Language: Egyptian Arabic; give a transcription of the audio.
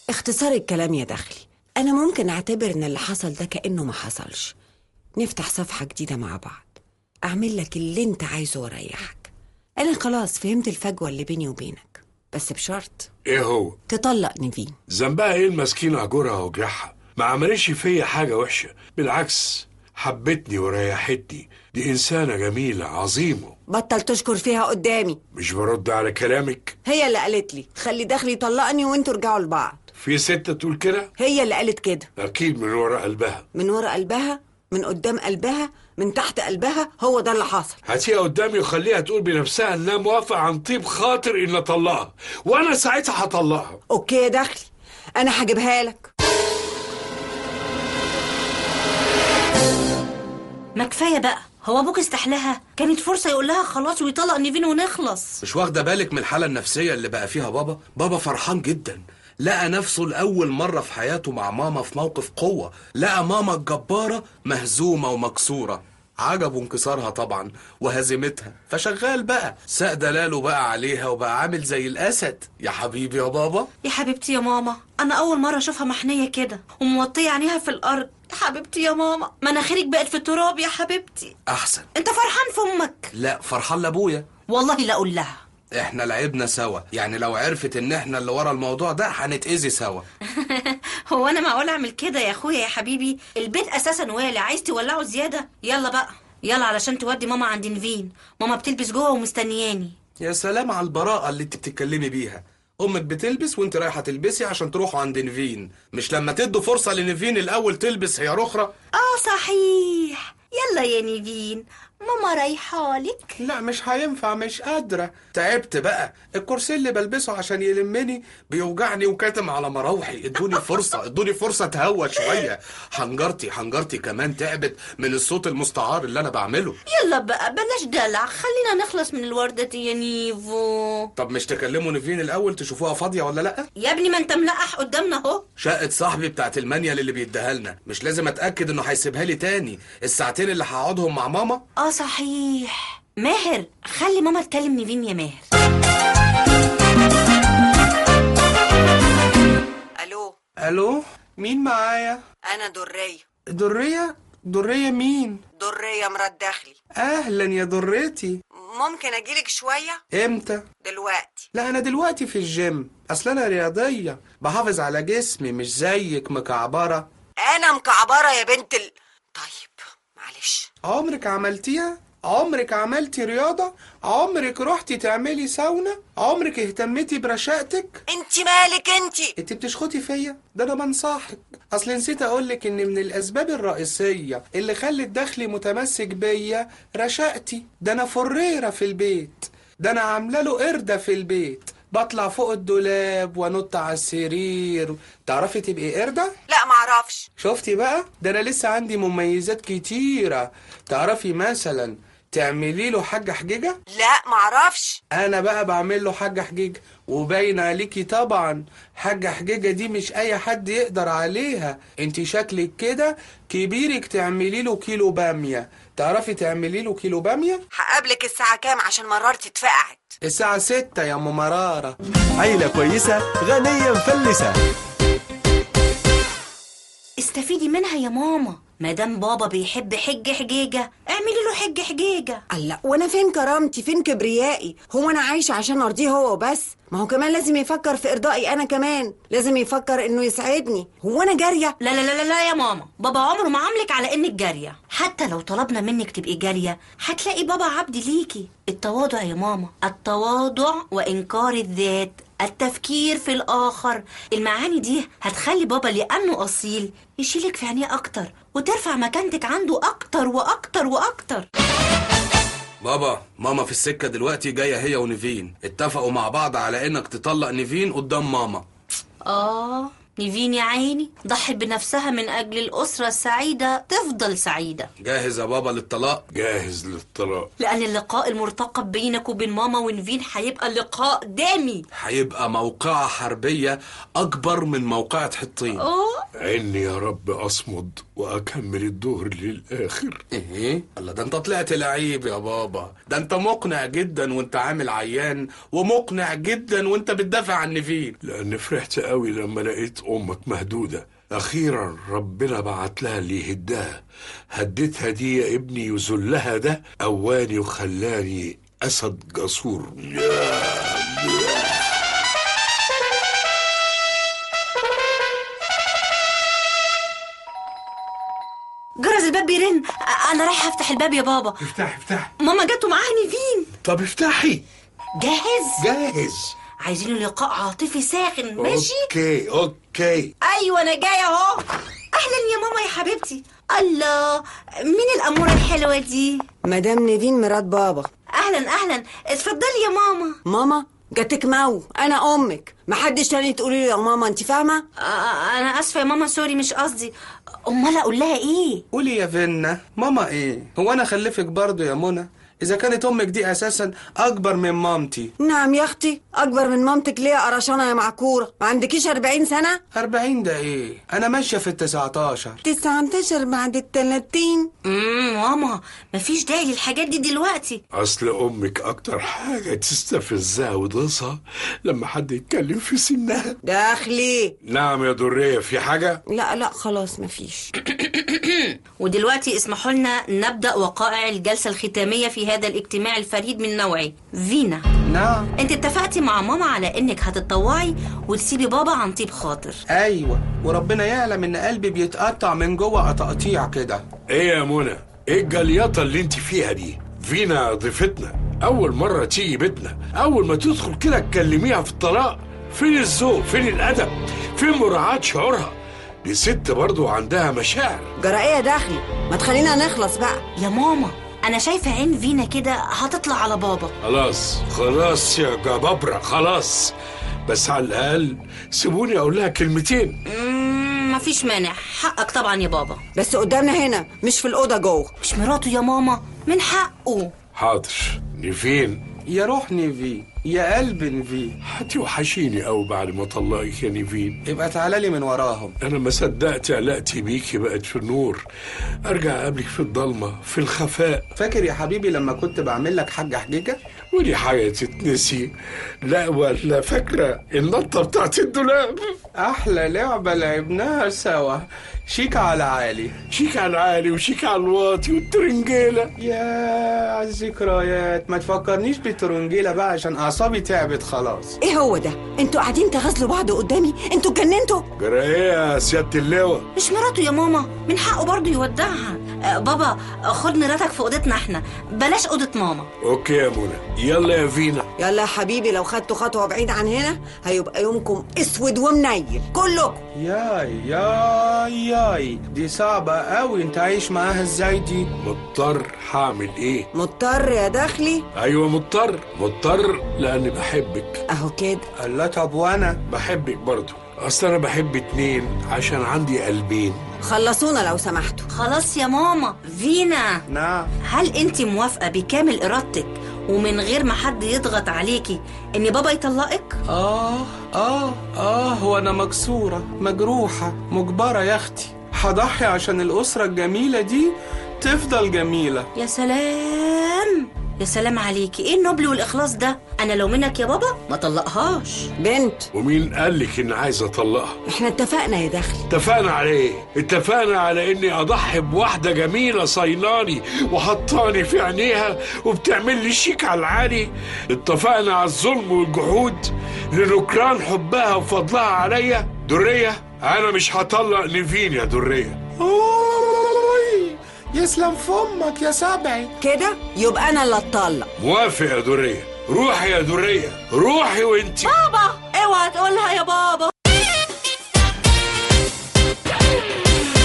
اختصار الكلام يا دخلي أنا ممكن أعتبر إن اللي حصل ده كأنه ما حصلش نفتح صفحة جديدة مع بعض أعمل لك اللي أنت عايزه وأريحك أنا خلاص فهمت الفجوة اللي بيني وبينك بس بشرط ايه هو تطلق نيفين ذنبها ايه المسكينة هجورها وجرحها ما عملتش فيا حاجة وحشة بالعكس حبتني وريحتني دي إنسانة جميلة عظيمة بطل تشكر فيها قدامي مش برد على كلامك هي اللي قالت لي خلي دخلي يطلقني وانتوا رجعوا لبعض في ست تقول كده هي اللي قالت كده أكيد من ورا قلبها من ورا قلبها من قدام قلبها من تحت قلبها هو ده اللي حصل هاتيها قدامي وخليها تقول بنفسها انها موافقة عن طيب خاطر ان اطلقها وانا ساعتها هطلقها اوكي يا دخلي انا هجيبها لك ما كفايه بقى هو ابوك استحلاها كانت فرصه يقول لها خلاص ويطلق نيفين ونخلص مش واخده بالك من الحاله النفسيه اللي بقى فيها بابا بابا فرحان جدا لقى نفسه لأول مرة في حياته مع ماما في موقف قوة لقى ماما الجبارة مهزومة ومكسورة عجبه انكسارها طبعا وهزيمتها فشغال بقى ساق دلاله بقى عليها وبقى عامل زي الأسد يا حبيبي يا بابا يا حبيبتي يا ماما انا اول مره اشوفها محنيه كده وموطيه عينيها في الارض يا حبيبتي يا ماما مناخيرك بقت في التراب يا حبيبتي أحسن انت فرحان في امك لا فرحان لأبويا والله لا اقول لها احنا لعبنا سوا يعني لو عرفت ان احنا اللي ورا الموضوع ده هنتأذي سوا هو انا معقول اعمل كده يا اخويا يا حبيبي البيت اساسا والع عايز تولعه زياده يلا بقى يلا علشان تودي ماما عند نيفين ماما بتلبس جوه ومستنياني يا سلام على البراءة اللي انت بتتكلمي بيها امك بتلبس وانت رايحه تلبسي عشان تروحوا عند نيفين مش لما تدوا فرصه لنيفين الاول تلبس هي اخرى اه صحيح يلا يا نيفين ماما رايحالك لا مش هينفع مش قادره تعبت بقى الكرسي اللي بلبسه عشان يلمني بيوجعني وكاتم على مراوحي ادوني فرصه ادوني فرصه اتهوى شويه حنجرتي حنجرتي كمان تعبت من الصوت المستعار اللي انا بعمله يلا بقى بلاش دلع خلينا نخلص من الوردة دي يا نيفو طب مش تكلموا نيفين الاول تشوفوها فاضيه ولا لا يا ابني ما انت ملقح قدامنا اهو شقة صاحبي بتاعت المانيال اللي بيديها لنا مش لازم اتاكد انه هيسيبها لي تاني الساعتين اللي هقعدهم مع ماما اه صحيح ماهر خلي ماما تكلم نيفين يا ماهر الو الو مين معايا انا دريه دريه دريه مين دريه مرات دخلي اهلا يا دريتي ممكن اجيلك شويه امتى دلوقتي لا انا دلوقتي في الجيم اصل انا رياضيه بحافظ على جسمي مش زيك مكعبره انا مكعبره يا بنت ال... طيب معلش عمرك عملتيها عمرك عملتي رياضة عمرك رحتي تعملي ساونا عمرك اهتمتي برشاقتك انت مالك انت انت بتشخطي فيا ده انا بنصحك اصل نسيت اقولك ان من الاسباب الرئيسيه اللي خلت دخلي متمسك بيا رشاقتي ده انا فريره في البيت ده انا عامله له قرده في البيت بطلع فوق الدولاب وانط على السرير تعرفي تبقي قرده لا معرفش شفتي بقى ده انا لسه عندي مميزات كتيره تعرفي مثلا تعملي له حاجه حجيجه لا معرفش انا بقى بعمل له حاجه حجيجه وباين عليكي طبعا حاجه حجيجه دي مش اي حد يقدر عليها انت شكلك كده كبيرك تعملي له كيلو باميه تعرفي تعملي له كيلو باميه هقابلك الساعه كام عشان مرارتي اتفقعت الساعه ستة يا ام مراره عيلة كويسة غنية مفلسة استفيدي منها يا ماما مادام بابا بيحب حج حجيجة اعملي له حج حجيجة الله وانا فين كرامتي فين كبريائي هو انا عايشه عشان ارضيه هو وبس ما هو كمان لازم يفكر في ارضائي انا كمان لازم يفكر انه يسعدني هو انا جاريه لا لا لا لا, لا يا ماما بابا عمره ما عاملك على انك جارية حتى لو طلبنا منك تبقي جارية هتلاقي بابا عبد ليكي التواضع يا ماما التواضع وانكار الذات التفكير في الاخر المعاني دي هتخلي بابا لانه اصيل يشيلك في عينيه اكتر وترفع مكانتك عنده اكتر واكتر واكتر بابا ماما في السكه دلوقتي جايه هي ونيفين اتفقوا مع بعض على انك تطلق نيفين قدام ماما آه نيفين يا عيني ضحت بنفسها من أجل الأسرة السعيدة تفضل سعيدة جاهز يا بابا للطلاق جاهز للطلاق لأن اللقاء المرتقب بينك وبين ماما ونيفين هيبقى لقاء دامي هيبقى موقعة حربية أكبر من موقعة حطين أوه عيني يا رب أصمد وأكمل الدهر للآخر ايه الله ده انت طلعت لعيب يا بابا ده انت مقنع جدا وانت عامل عيان ومقنع جدا وانت بتدافع عن نيفين لأن فرحت قوي لما لقيت أمك مهدودة أخيرا ربنا بعت لها اللي يهدها هديتها دي يا ابني يذلها ده أواني وخلاني أسد جسور جرس الباب بيرن أ- انا رايحه افتح الباب يا بابا افتحي افتحي ماما جت ومعاها نيفين طب افتحي جاهز جاهز عايزين لقاء عاطفي ساخن ماشي اوكي اوكي ايوه انا جايه اهو اهلا يا ماما يا حبيبتي الله مين الاموره الحلوه دي مدام نيفين مرات بابا اهلا اهلا اتفضلي يا ماما ماما جاتك مو انا امك محدش تاني تقولي له يا ماما انت فاهمه آه، انا اسفه يا ماما سوري مش قصدي امال اقول لها ايه قولي يا فينا ماما ايه هو انا خلفك برضو يا منى اذا كانت امك دي اساسا اكبر من مامتي نعم يا اختي اكبر من مامتك ليه يا قرشانه يا معكوره ما عندكيش 40 سنه 40 ده ايه انا ماشيه في ال 19 19 بعد ال 30 امم ماما مفيش داعي للحاجات دي دلوقتي أصل أمك أكتر حاجة تستفزها وتغيظها لما حد يتكلم في سنها داخلي نعم يا درية في حاجة؟ لا لا خلاص مفيش ودلوقتي اسمحوا لنا نبدا وقائع الجلسه الختاميه في هذا الاجتماع الفريد من نوعه فينا نعم انت اتفقتي مع ماما على انك هتتطوعي وتسيبي بابا عن طيب خاطر ايوه وربنا يعلم ان قلبي بيتقطع من جوه تقطيع كده إيه يا منى؟ إيه الجليطة اللي أنت فيها دي؟ فينا ضيفتنا أول مرة تيجي بيتنا أول ما تدخل كده تكلميها في الطلاق فين الذوق؟ فين الأدب؟ فين مراعاة شعورها؟ دي ست برضو عندها مشاعر جرى ايه يا داخلي ما تخلينا نخلص بقى يا ماما انا شايفه عين فينا كده هتطلع على بابا خلاص خلاص يا جبابرة خلاص بس على الأقل سيبوني أقول لها كلمتين امم مفيش مانع حقك طبعا يا بابا بس قدامنا هنا مش في الاوضه جوه مش مراته يا ماما من حقه حاضر نيفين يا روح نيفي يا قلب نيفي هتوحشيني أوي بعد ما طلقك يا نيفين يبقى تعالى لي من وراهم أنا ما صدقت علاقتي بيكي بقت في النور أرجع أقابلك في الضلمة في الخفاء فاكر يا حبيبي لما كنت بعمل لك حاجه حجيجه ودي حاجة تتنسي لا ولا فاكرة النطة بتاعت الدولاب احلى لعبه لعبناها سوا شيك على عالي شيك على العالي وشيك على الواطي والترنجيلة يا على الذكريات ما تفكرنيش بالترنجيله بقى عشان اعصابي تعبت خلاص ايه هو ده انتوا قاعدين تغزلوا بعض قدامي انتوا اتجننتوا جرى ايه يا سيادة اللواء مش مراته يا ماما من حقه برضه يودعها آه بابا آه، خد مراتك في اوضتنا احنا بلاش اوضه ماما اوكي يا منى يلا يا فينا يلا يا حبيبي لو خدتوا خطوه بعيد عن هنا هيبقى يومكم اسود ومنيل كلكم ياي ياي ياي دي صعبة قوي انت عايش معاها ازاي دي مضطر هعمل ايه مضطر يا داخلي ايوه مضطر مضطر لاني بحبك اهو كده الله طب وانا بحبك برضو اصل انا بحب اتنين عشان عندي قلبين خلصونا لو سمحتوا خلاص يا ماما فينا نعم هل انت موافقه بكامل ارادتك ومن غير ما حد يضغط عليكي ان بابا يطلقك اه اه اه وانا مكسورة مجروحة مجبرة يا اختي هضحي عشان الأسرة الجميلة دي تفضل جميلة يا سلام يا سلام عليكي ايه النبل والاخلاص ده انا لو منك يا بابا ما طلقهاش بنت ومين قالك اني عايز اطلقها احنا اتفقنا يا داخلي اتفقنا على ايه اتفقنا على اني اضحي بواحده جميله صيناني وحطاني في عينيها وبتعمل لي شيك على العالي اتفقنا على الظلم والجحود لنكران حبها وفضلها عليا دريه انا مش هطلق نيفين يا دريه أوي يسلم فمك يا سبعي كده يبقى انا اللي اتطلق موافق يا دريه روحي يا دريه روحي وانتي بابا